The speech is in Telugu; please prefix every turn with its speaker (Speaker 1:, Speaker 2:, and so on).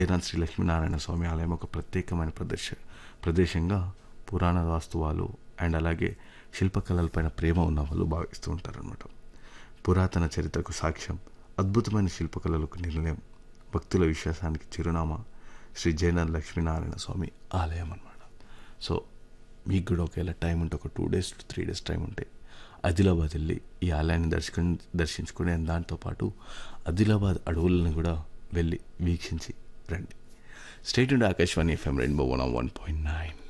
Speaker 1: జయనాథ్ శ్రీ లక్ష్మీనారాయణ స్వామి ఆలయం ఒక ప్రత్యేకమైన ప్రదేశ ప్రదేశంగా పురాణ వాస్తువాలు అండ్ అలాగే శిల్పకళలపైన ప్రేమ ఉన్న వాళ్ళు భావిస్తూ ఉంటారనమాట పురాతన చరిత్రకు సాక్ష్యం అద్భుతమైన శిల్పకళలకు నిర్ణయం భక్తుల విశ్వాసానికి చిరునామా శ్రీ జయనాథ్ లక్ష్మీనారాయణ స్వామి ఆలయం అన్నమాట సో మీకు కూడా ఒకవేళ టైం ఉంటే ఒక two days three days time ఉంటే ఆదిలాబాద్ వెళ్ళి ఈ ఆలయాన్ని దర్శకం దర్శించుకునే దాంతోపాటు ఆదిలాబాద్ అడవులను కూడా వెళ్ళి వీక్షించి రండి స్టేట్ ఉండే Akashvani FM Rainbow one one point nine